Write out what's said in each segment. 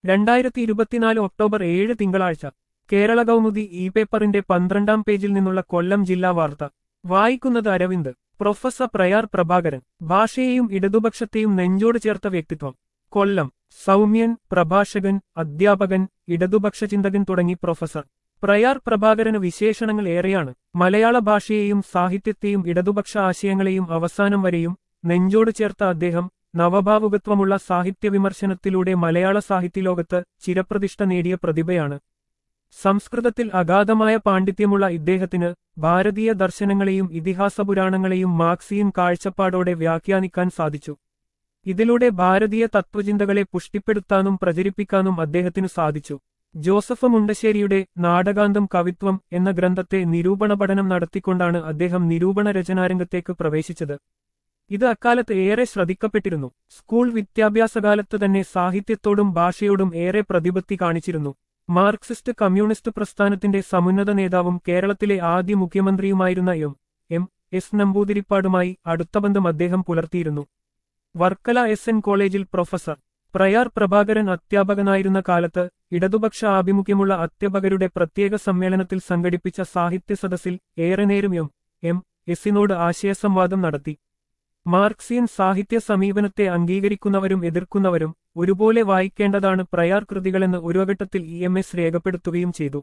രണ്ടായിരത്തി ഇരുപത്തിനാല് ഒക്ടോബർ ഏഴ് തിങ്കളാഴ്ച കേരള കൗമുദി ഇ പേപ്പറിന്റെ പന്ത്രണ്ടാം പേജിൽ നിന്നുള്ള കൊല്ലം ജില്ലാ വാർത്ത വായിക്കുന്നത് അരവിന്ദ് പ്രൊഫസർ പ്രയാർ പ്രഭാകരൻ ഭാഷയെയും ഇടതുപക്ഷത്തെയും നെഞ്ചോട് ചേർത്ത വ്യക്തിത്വം കൊല്ലം സൗമ്യൻ പ്രഭാഷകൻ അധ്യാപകൻ ഇടതുപക്ഷ ചിന്തകൻ തുടങ്ങി പ്രൊഫസർ പ്രയാർ പ്രഭാകരന് വിശേഷണങ്ങൾ ഏറെയാണ് മലയാള ഭാഷയെയും സാഹിത്യത്തെയും ഇടതുപക്ഷ ആശയങ്ങളെയും അവസാനം വരെയും നെഞ്ചോട് ചേർത്ത അദ്ദേഹം നവഭാവുകത്വമുള്ള സാഹിത്യ വിമർശനത്തിലൂടെ മലയാള സാഹിത്യലോകത്ത് ചിരപ്രതിഷ്ഠ നേടിയ പ്രതിഭയാണ് സംസ്കൃതത്തിൽ അഗാധമായ പാണ്ഡിത്യമുള്ള ഇദ്ദേഹത്തിന് ഭാരതീയ ദർശനങ്ങളെയും ഇതിഹാസപുരാണങ്ങളെയും മാർക്സിയൻ കാഴ്ചപ്പാടോടെ വ്യാഖ്യാനിക്കാൻ സാധിച്ചു ഇതിലൂടെ ഭാരതീയ തത്വചിന്തകളെ പുഷ്ടിപ്പെടുത്താനും പ്രചരിപ്പിക്കാനും അദ്ദേഹത്തിനു സാധിച്ചു ജോസഫ് മുണ്ടശ്ശേരിയുടെ നാടകാന്തം കവിത്വം എന്ന ഗ്രന്ഥത്തെ നിരൂപണ പഠനം നടത്തിക്കൊണ്ടാണ് അദ്ദേഹം നിരൂപണ രചനാരംഗത്തേക്ക് പ്രവേശിച്ചത് ഇത് അക്കാലത്ത് ഏറെ ശ്രദ്ധിക്കപ്പെട്ടിരുന്നു സ്കൂൾ വിദ്യാഭ്യാസകാലത്ത് തന്നെ സാഹിത്യത്തോടും ഭാഷയോടും ഏറെ പ്രതിപത്തി കാണിച്ചിരുന്നു മാർക്സിസ്റ്റ് കമ്മ്യൂണിസ്റ്റ് പ്രസ്ഥാനത്തിന്റെ സമുന്നത നേതാവും കേരളത്തിലെ ആദ്യ മുഖ്യമന്ത്രിയുമായിരുന്ന എം എം എസ് നമ്പൂതിരിപ്പാടുമായി അടുത്ത ബന്ധം അദ്ദേഹം പുലർത്തിയിരുന്നു വർക്കല എസ് എൻ കോളേജിൽ പ്രൊഫസർ പ്രയാർ പ്രഭാകരൻ അധ്യാപകനായിരുന്ന കാലത്ത് ഇടതുപക്ഷ ആഭിമുഖ്യമുള്ള അധ്യാപകരുടെ പ്രത്യേക സമ്മേളനത്തിൽ സംഘടിപ്പിച്ച സാഹിത്യ സദസ്സിൽ ഏറെ നേരം എം എം എസിനോട് ആശയസംവാദം നടത്തി മാർക്സിയൻ സാഹിത്യ സമീപനത്തെ അംഗീകരിക്കുന്നവരും എതിർക്കുന്നവരും ഒരുപോലെ വായിക്കേണ്ടതാണ് പ്രയാർ കൃതികളെന്ന് ഒരു ഘട്ടത്തിൽ ഇ എം എസ് രേഖപ്പെടുത്തുകയും ചെയ്തു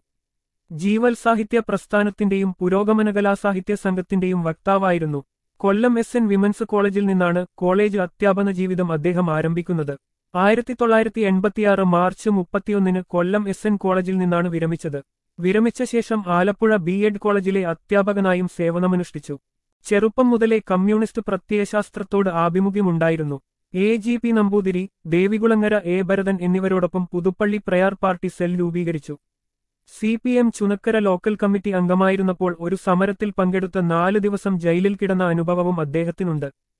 ജീവൽ സാഹിത്യ പ്രസ്ഥാനത്തിന്റെയും പുരോഗമന കലാസാഹിത്യ സംഘത്തിന്റെയും വക്താവായിരുന്നു കൊല്ലം എസ് എൻ വിമൻസ് കോളേജിൽ നിന്നാണ് കോളേജ് അധ്യാപന ജീവിതം അദ്ദേഹം ആരംഭിക്കുന്നത് ആയിരത്തി തൊള്ളായിരത്തി എൺപത്തിയാറ് മാർച്ച് മുപ്പത്തിയൊന്നിന് കൊല്ലം എസ് എൻ കോളേജിൽ നിന്നാണ് വിരമിച്ചത് വിരമിച്ച ശേഷം ആലപ്പുഴ ബി എഡ് കോളേജിലെ അധ്യാപകനായും സേവനമനുഷ്ഠിച്ചു ചെറുപ്പം മുതലേ കമ്മ്യൂണിസ്റ്റ് പ്രത്യയശാസ്ത്രത്തോട് ആഭിമുഖ്യമുണ്ടായിരുന്നു A G P Namboothiri Devikulangara A Bharathan എന്നിവരോടൊപ്പം പുതുപ്പള്ളി പ്രയാർ പാർട്ടി സെൽ രൂപീകരിച്ചു C P M Chunakkara local committee അംഗമായിരുന്നപ്പോൾ ഒരു സമരത്തിൽ പങ്കെടുത്ത നാല് ദിവസം ജയിലിൽ കിടന്ന അനുഭവവും അദ്ദേഹത്തിനുണ്ട്